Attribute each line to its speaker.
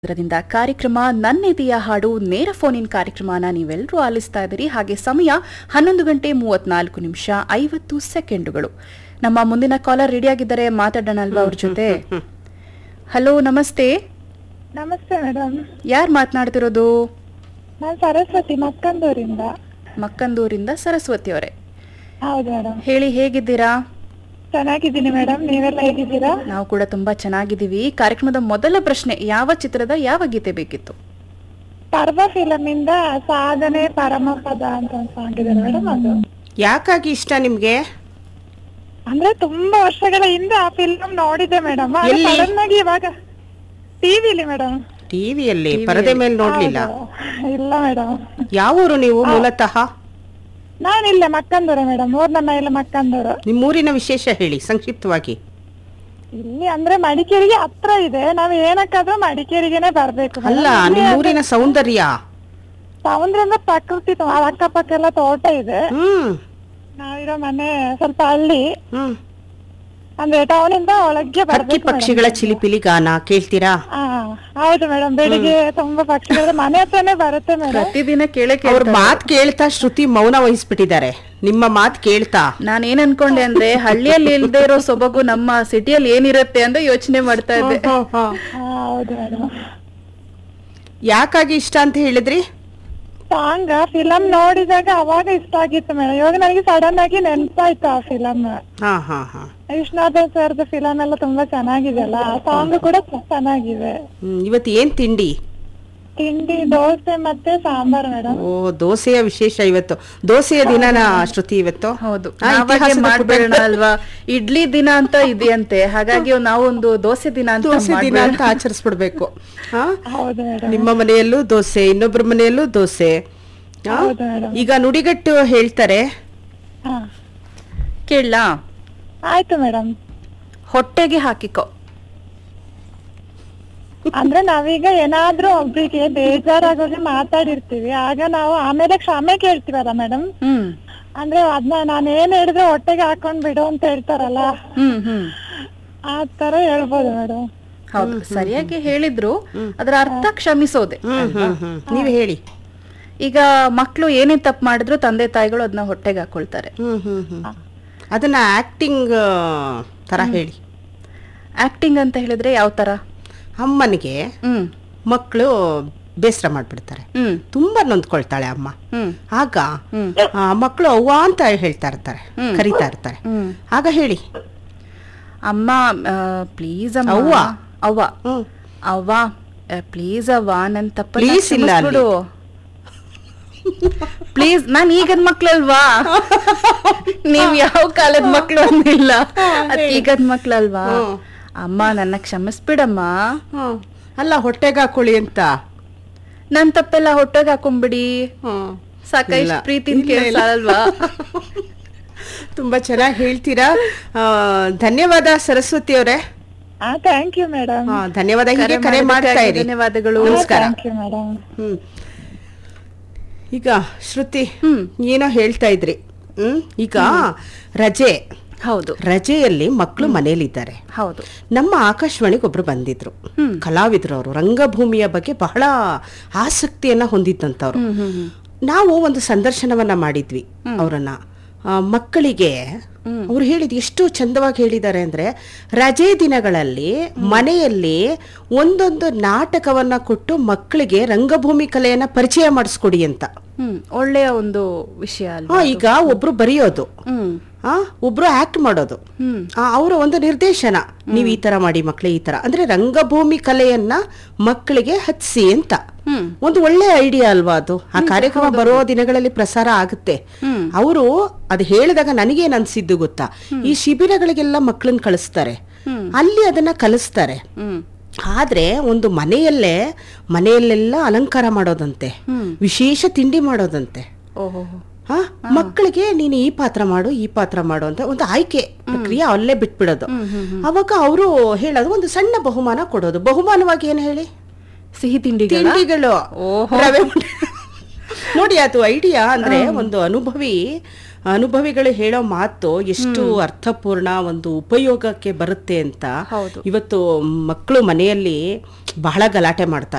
Speaker 1: ಇದರಿಂದ ಕಾರ್ಯಕ್ರಮ ನನ್ನೆದೆಯ ಹಾಡು ನೇರ ಫೋನ್ ಇನ್ ಕಾರ್ಯಕ್ರಮನ ನೀವೆಲ್ಲರೂ ಆಲಿಸ್ತಾ ಇದ್ದೀರಿ ಹಾಗೆ ಸಮಯ ಹನ್ನೊಂದು ಗಂಟೆ ಮೂವತ್ನಾಲ್ಕು ನಿಮಿಷ ಐವತ್ತು ಸೆಕೆಂಡುಗಳು ನಮ್ಮ ಮುಂದಿನ ಕಾಲರ್ ರೆಡಿ ಆಗಿದ್ದಾರೆ ಮಾತಾಡೋಣ ಅಲ್ವಾ ಅವ್ರ ಜೊತೆ ಹಲೋ ನಮಸ್ತೆ
Speaker 2: ನಮಸ್ತೆ ಮೇಡಮ್
Speaker 1: ಯಾರು ಮಾತನಾಡ್ತಿರೋದು
Speaker 2: ನಾನು ಸರಸ್ವತಿ ಮಕ್ಕಂದೂರಿಂದ
Speaker 1: ಮಕ್ಕಂದೂರಿಂದ ಸರಸ್ವತಿ ಅವರೇ
Speaker 2: ಹೌದು ಮೇಡಮ್
Speaker 1: ಹೇಳಿ ಹೇಗಿದ್ದೀರಾ
Speaker 2: ಚೆನ್ನಾಗಿದ್ದೀನಿ ಮೇಡಮ್ ನೀವೆಲ್ಲ ಹೇಗಿದ್ದೀರಾ
Speaker 1: ನಾವು ಕೂಡ ತುಂಬಾ ಚೆನ್ನಾಗಿದ್ದೀವಿ ಕಾರ್ಯಕ್ರಮದ ಮೊದಲ ಪ್ರಶ್ನೆ ಯಾವ ಚಿತ್ರದ ಯಾವ ಗೀತೆ ಬೇಕಿತ್ತು
Speaker 2: ಪರ್ವ ಫಿಲಮ್ ಇಂದ ಸಾಧನೆ ಪರಮಪದ ಅಂತ ಒಂದು ಸಾಂಗ್ ಇದೆ ಮೇಡಮ್ ಅದು
Speaker 3: ಯಾಕಾಗಿ ಇಷ್ಟ ನಿಮ್ಗೆ
Speaker 2: ಅಂದ್ರೆ ತುಂಬಾ ವರ್ಷಗಳ ಹಿಂದೆ ಆ ಫಿಲ್ಮ್ ನೋಡಿದ್ದೆ ಮೇಡಮ್
Speaker 3: ಎಲ್ಲಿ?
Speaker 2: ಸಡನ್ ಆಗಿ ಇವಾಗ ಟಿವಿಲಿ ಮೇಡಮ್
Speaker 3: ಟಿವಿಯಲ್ಲಿ ಪರದೆ ಮೇಲೆ ನೋಡ್ಲಿಲ್ಲ
Speaker 2: ಇಲ್ಲ ಮೇಡಮ್
Speaker 3: ಯಾವ ಊರು ನೀವು ಮೂಲತಃ
Speaker 2: ನಾನಿಲ್ಲೇ ಮಕ್ಕಂದೂರು ಮೇಡಮ್ ಊರ್ ನನ್ನ ಇಲ್ಲ ಮಕ್ಕಂದೂರು
Speaker 3: ನಿಮ್ಮೂರಿನ ವಿಶೇಷ ಹೇಳಿ ಸಂಕ್ಷಿಪ್ತವಾಗಿ
Speaker 2: ಇಲ್ಲಿ ಅಂದ್ರೆ ಮಡಿಕೇರಿಗೆ ಹತ್ರ ಇದೆ ನಾವ್ ಏನಕ್ಕಾದ್ರೂ ಮಡಿಕೇರಿಗೆನೆ ಬರ್ಬೇಕು madam.
Speaker 3: ಅಲ್ಲ
Speaker 2: ಇಲ್ಲಿ
Speaker 3: ನಿಮ್ಮೂರಿನ ಸೌಂದರ್ಯ
Speaker 2: ಸಮುದ್ರ ಅಂದ್ರೆ ಪ್ರಕೃತಿ ತು- ಅಕ್ಕಪಕ್ಕ ಎಲ್ಲ ತೋಟ ಇದೆ
Speaker 3: ಹ್ಮ್
Speaker 2: ನಾವಿರೋ ಮನೆ ಸ್ವಲ್ಪ ಹಳ್ಳಿ
Speaker 3: ಹ್ಮ್
Speaker 2: ಅಂದ್ರೆ ಟೌನ್ ಇಂದ ಒಳಗೆ
Speaker 3: ಹಕ್ಕಿ
Speaker 2: ಬರ್ಬೇಕು
Speaker 3: ಪಕ್ಷಿಗಳ ಚಿಲಿಪಿಲಿ ಗಾನ ಕೇಳ್ತೀರಾ
Speaker 2: ಹಾ ಹೌದು ಮೇಡಮ್ ಬೆಳಿಗ್ಗೆ ತುಂಬಾ ಪಕ್ಷಿಗಳು ಮನೆ ಹತ್ರನೇ ಬರುತ್ತೆ ಮೇಡಮ್
Speaker 1: ಪ್ರತಿದಿನ ಕೇಳಕ್ಕೆ
Speaker 3: ಅವ್ರ ಮಾತ್ ಕೇಳ್ತಾ ಶ್ರುತಿ ಮೌನ ವಹಿಸ್ಬಿಟ್ಟಿದ್ದಾರೆ ನಿಮ್ಮ ಮಾತ್ ಕೇಳ್ತಾ
Speaker 1: ನಾನೇನ್ ಅನ್ಕೊಂಡೆ ಅಂದ್ರೆ ಹಳ್ಳಿಯಲ್ಲಿ ಇಲ್ದೇ ಇರೋ ಸೊಬಗು ನಮ್ಮ ಸಿಟಿಯಲ್ಲಿ ಏನಿರುತ್ತೆ ಅಂತ ಯೋಚನೆ ಮಾಡ್ತಾ ಇದ್ದೆ
Speaker 2: ಹಾ ಹೌದು ಮೇಡಮ್
Speaker 3: ಯಾಕಾಗಿ ಇಷ್ಟ ಅಂತ ಹೇಳಿದ್ರಿ
Speaker 2: ಸಾಂಗ್ ಫಿಲಂ ನೋಡಿದಾಗ ಅವಾಗ ಇಷ್ಟ ಆಗಿತ್ತು ಮೇಡಮ್ ಇವಾಗ ನನಗೆ ಸಡನ್ ಆಗಿ ನೆನ್ಪಾಯ್ತು ಆ ಫಿಲಂ
Speaker 3: ಹಾ ಹಾ ಹಾ
Speaker 2: ವಿಶ್ವನಾಥ್ ಸರ್ದು ಫಿಲಂ ಎಲ್ಲ ತುಂಬಾ ಚೆನ್ನಾಗಿದೆ ಅಲ್ಲ ಆ ಸಾಂಗ್ ಕೂಡ ಚೆನ್ನಾಗಿದೆ
Speaker 3: ಹ್ಮ್ ಇವತ್ತು ಏನ್ ತಿಂಡಿ
Speaker 2: ತಿಂಡಿ ದೋಸೆ ಮತ್ತೆ ಸಾಂಬಾರ್ ಮೇಡಮ್
Speaker 3: ಓ ದೋಸೆಯ ವಿಶೇಷ ಇವತ್ತು ದೋಸೆಯ ದಿನನ ಶ್ರುತಿ ಇವತ್ತು
Speaker 1: ಹೌದು
Speaker 3: ಆ,
Speaker 1: ನಾವಾಗೆ
Speaker 3: ಇತಿಹಾಸದ
Speaker 1: ಮಾಡ್ಬೇಡ
Speaker 3: ಪುಟ-
Speaker 1: ಅಲ್ವಾ ಇಡ್ಲಿ ದಿನ ಅಂತ ಇದೆಯಂತೆ ಹಾಗಾಗಿ ನಾವು ಒಂದು ದೋಸೆ ದಿನ ಅಂತ
Speaker 3: ದೋಸೆ ದಿನ
Speaker 1: ಮಾಡ್ಬೇಡ.
Speaker 3: ಅಂತ ಆಚರಿಸ್ಬಿಡ್ಬೇಕು ಹಾ
Speaker 2: ಹೌದು ಮೇಡಮ್
Speaker 3: ನಿಮ್ಮ ಮನೆಯಲ್ಲೂ ದೋಸೆ ಇನ್ನೊಬ್ಬರ ಮನೆಯಲ್ಲೂ ದೋಸೆ ಆ?
Speaker 2: ಹೌದು ಮೇಡಮ್
Speaker 3: ಈಗ ನುಡಿಗಟ್ಟು ಹೇಳ್ತಾರೆ
Speaker 2: ಹಾ
Speaker 1: ಕೇಳಲಾ
Speaker 2: ಆಯ್ತು ಮೇಡಮ್
Speaker 1: ಹೊಟ್ಟೆಗೆ ಹಾಕಿಕೋ
Speaker 2: ಅಂದ್ರೆ ನಾವೀಗ ಏನಾದ್ರೂ ಒಬ್ರಿಗೆ ಬೇಜಾರಾಗೋಗಿ ಮಾತಾಡಿರ್ತೀವಿ ಆಗ ನಾವು ಆಮೇಲೆ ಕ್ಷಮೆ ಕೇಳ್ತೀವಲ್ಲ ಮೇಡಮ್
Speaker 1: ಹ್ಮ್
Speaker 2: ಅಂದ್ರೆ ಅದನ್ನ ನಾನು ಏನ್ ಹೇಳಿದ್ರೆ ಹೊಟ್ಟೆಗೆ ಹಾಕೊಂಡ್ ಬಿಡು ಅಂತ ಹೇಳ್ತಾರಲ್ಲ
Speaker 1: ಹ್ಮ್ ಹ್ಮ್
Speaker 2: ಆ ತರ ಹೇಳ್ಬೋದು ಮೇಡಮ್
Speaker 1: ಹೌದು ಸರಿಯಾಗಿ ಹೇಳಿದ್ರು ಅದರ ಅರ್ಥ ಕ್ಷಮಿಸೋದೆ
Speaker 3: ಹ್ಮ್ ಹ್ಮ್ ಹ್ಮ್ ನೀವು ಹೇಳಿ
Speaker 1: ಈಗ ಮಕ್ಕಳು ಏನೇ ತಪ್ಪು ಮಾಡಿದ್ರು ತಂದೆ ತಾಯಿಗಳು ಅದನ್ನ ಹೊಟ್ಟೆಗೆ ಹಾಕೊಳ್ತಾರೆ
Speaker 3: ಹ್ಮ್ ಹ್ಮ್ ಹ್ಮ್ ಅದನ್ನ ಆಕ್ಟಿಂಗ್ ತರ ಹೇಳಿ
Speaker 1: ಆಕ್ಟಿಂಗ್ ಅಂತ ಹೇಳಿದ್ರೆ ಯಾವ ತರ
Speaker 3: ಅಮ್ಮನಿಗೆ
Speaker 1: ಹ್ಮ್
Speaker 3: ಮಕ್ಕಳು ಬೇಸರ ಮಾಡ್ಬಿಡ್ತಾರೆ
Speaker 1: ಹ್ಮ್
Speaker 3: ತುಂಬಾ ನೊಂದ್ಕೊಳ್ತಾಳೆ ಅಮ್ಮ
Speaker 1: ಹ್ಮ್
Speaker 3: ಆಗ
Speaker 1: ಹ್ಮ್.
Speaker 3: ಮಕ್ಕಳು ಅವ್ವ ಅಂತ ಹೇಳ್ತಾ ಇರ್ತಾರೆ
Speaker 1: ಹ್ಮ್.
Speaker 3: ಕರಿತಾ ಇರ್ತಾರೆ
Speaker 1: ಹ್ಮ್
Speaker 3: ಆಗ ಹೇಳಿ
Speaker 1: ಅಮ್ಮ ಪ್ಲೀಸ್ ಅಮ್ಮ
Speaker 3: ಅವ್ವ.
Speaker 1: ಅವ್ವ
Speaker 3: ಹ್ಮ್
Speaker 1: ಅವ್ವ ಪ್ಲೀಸ್ ಅವ್ವ ನನ್ ತಪ್ಪ
Speaker 3: Please ಇಲ್ಲ ಅಲ್ಲಿ.
Speaker 1: ಪ್ಲೀಸ್ ನಾನ್ ಈಗದ್ ಮಕ್ಳಲ್ವಾ ನೀವ್ ಯಾವ ಕಾಲದ ಮಕ್ಳು ಅಂದಿಲ್ಲ ಅದ್ ಈಗದ್ ಮಕ್ಳಲ್ವಾ
Speaker 3: ಹ್ಮ್.
Speaker 1: ಅಮ್ಮ ನನ್ನ ಕ್ಷಮಿಸ್ಬಿಡಮ್ಮ
Speaker 3: ಹ್ಮ್. ಅಲ್ಲ ಹೊಟ್ಟೆಗೆ ಹಾಕೊಳ್ಳಿ ಅಂತ
Speaker 1: ನನ್ ತಪ್ಪೆಲ್ಲ ಹೊಟ್ಟೆಗೆ ಹಾಕೊಂಬಿಡಿ
Speaker 3: ಹ್ಮ್.
Speaker 1: ಸಾಕಷ್ಟು
Speaker 3: ಇಲ್ಲ.
Speaker 1: ಪ್ರೀತಿ
Speaker 3: ಇಲ್ಲ, ಇಲ್ಲ.
Speaker 1: ಅಲ್ವಾ
Speaker 3: ತುಂಬಾ ಚೆನ್ನಾಗಿ ಹೇಳ್ತೀರಾ ಆ, ಧನ್ಯವಾದ ಸರಸ್ವತಿ ಅವರೇ
Speaker 2: ಹಾ ಥ್ಯಾಂಕ್ ಯು ಮೇಡಮ್
Speaker 3: ಹಾ, ಧನ್ಯವಾದ ಹೀಗೆ ಕರೆ ಮಾಡ್ತಾ ಇರಿ
Speaker 1: ಧನ್ಯವಾದಗಳು
Speaker 3: ನಮಸ್ಕಾರ
Speaker 2: ಥ್ಯಾಂಕ್ ಯು ಮೇಡಮ್
Speaker 3: ಹ್ಮ್ ಈಗ ಶ್ರುತಿ
Speaker 1: ಹ್ಮ್
Speaker 3: ಏನೋ ಹೇಳ್ತಾ ಇದ್ರಿ ಹ್ಮ್ ಈಗ ರಜೆ
Speaker 1: ಹೌದು
Speaker 3: ರಜೆಯಲ್ಲಿ ಮಕ್ಕಳು ಮನೇಲಿದ್ದಾರೆ
Speaker 1: ಹೌದು
Speaker 3: ನಮ್ಮ ಆಕಾಶವಾಣಿಗೆ ಒಬ್ರು ಬಂದಿದ್ರು
Speaker 1: ಹ್ಮ್.
Speaker 3: ಕಲಾವಿದ್ರು ಅವರು ರಂಗಭೂಮಿಯ ಬಗ್ಗೆ ಬಹಳ ಆಸಕ್ತಿಯನ್ನ ಹೊಂದಿದ್ದಂಥವ್ರು
Speaker 1: ಹ್ಮ್ ಹ್ಮ್ ಹ್ಮ್
Speaker 3: ನಾವು ಒಂದು ಸಂದರ್ಶನವನ್ನ ಮಾಡಿದ್ವಿ ಅವರನ್ನ ಆ, ಮಕ್ಕಳಿಗೆ ಅವ್ರು ಹೇಳಿದ್ ಎಷ್ಟು ಚಂದವಾಗಿ ಹೇಳಿದ್ದಾರೆ ಅಂದ್ರೆ ರಜೆ ದಿನಗಳಲ್ಲಿ ಮನೆಯಲ್ಲಿ ಒಂದೊಂದು ನಾಟಕವನ್ನ ಕೊಟ್ಟು ಮಕ್ಕಳಿಗೆ ರಂಗಭೂಮಿ ಕಲೆಯನ್ನ ಪರಿಚಯ ಮಾಡಿಸ್ಕೊಡಿ ಅಂತ
Speaker 1: ಹ್ಮ್ ಒಳ್ಳೆಯ ಒಂದು ವಿಷಯ ಅಲ್ವಾ
Speaker 3: ಆ, ಈಗ ಒಬ್ರು ಬರೆಯೋದು
Speaker 1: ಹ್ಮ್
Speaker 3: ಆ ಒಬ್ರು ಆಕ್ಟ್ ಮಾಡೋದು
Speaker 1: ಹ್ಮ್
Speaker 3: ಅವರ ಒಂದು ನಿರ್ದೇಶನ ನೀವು ಈ ತರ ಮಾಡಿ ಮಕ್ಕಳೇ ಈ ತರ ಅಂದ್ರೆ ರಂಗಭೂಮಿ ಕಲೆಯನ್ನ ಮಕ್ಕಳಿಗೆ ಹಚ್ಸಿ ಅಂತ
Speaker 1: ಹ್ಮ್
Speaker 3: ಒಂದು ಒಳ್ಳೆ ಐಡಿಯಾ ಅಲ್ವಾ ಅದು ಆ ಕಾರ್ಯಕ್ರಮ ಬರುವ ದಿನಗಳಲ್ಲಿ ಪ್ರಸಾರ ಆಗುತ್ತೆ
Speaker 1: ಹ್ಮ್.
Speaker 3: ಅವರು ಅದು ಹೇಳಿದಾಗ ನನಗೇನ್ ಅನ್ಸಿದ್ದು ಗೊತ್ತಾ ಈ ಶಿಬಿರಗಳಿಗೆಲ್ಲ ಮಕ್ಕಳನ್ನ ಕಳಿಸ್ತಾರೆ
Speaker 1: ಹ್ಮ್.
Speaker 3: ಅಲ್ಲಿ ಅದನ್ನ ಕಲಿಸ್ತಾರೆ
Speaker 1: ಹ್ಮ್
Speaker 3: ಆದ್ರೆ ಒಂದು ಮನೆಯಲ್ಲೇ ಮನೆಯಲ್ಲೆಲ್ಲ ಅಲಂಕಾರ ಮಾಡೋದಂತೆ
Speaker 1: ಹ್ಮ್.
Speaker 3: ವಿಶೇಷ ತಿಂಡಿ ಮಾಡೋದಂತೆ
Speaker 1: ಓಹೋ
Speaker 3: ಆ ಮಕ್ಕಳಿಗೆ ನೀನು ಈ ಪಾತ್ರ ಮಾಡು ಈ ಪಾತ್ರ ಮಾಡು ಅಂತ ಒಂದು ಆಯ್ಕೆ ಪ್ರಕ್ರಿಯೆ ಅಲ್ಲೇ ಬಿಟ್ಬಿಡೋದು
Speaker 1: ಹ್ಮ್ ಹ್ಮ್
Speaker 3: ಅವಾಗ ಅವರು ಹೇಳೋದು ಒಂದು ಸಣ್ಣ ಬಹುಮಾನ ಕೊಡೋದು ಬಹುಮಾನವಾಗಿ ಏನು ಹೇಳಿ
Speaker 1: ಸಿಹಿ ತಿಂಡಿಗಳ
Speaker 3: ತಿಂಡಿಗಳು
Speaker 1: ಓಹೋ.
Speaker 3: ರವೆ ಉಂಡೆ ನೋಡಿ ಅದು ಐಡಿಯಾ ಅಂದ್ರೆ ಒಂದು ಅನುಭವಿ ಅನುಭವಿಗಳು ಹೇಳೋ ಮಾತು ಎಷ್ಟು ಅರ್ಥಪೂರ್ಣ ಒಂದು ಉಪಯೋಗಕ್ಕೆ ಬರುತ್ತೆ ಅಂತ
Speaker 1: ಹೌದು.
Speaker 3: ಇವತ್ತು ಮಕ್ಕಳು ಮನೆಯಲ್ಲಿ ಬಹಳ ಗಲಾಟೆ ಮಾಡ್ತಾ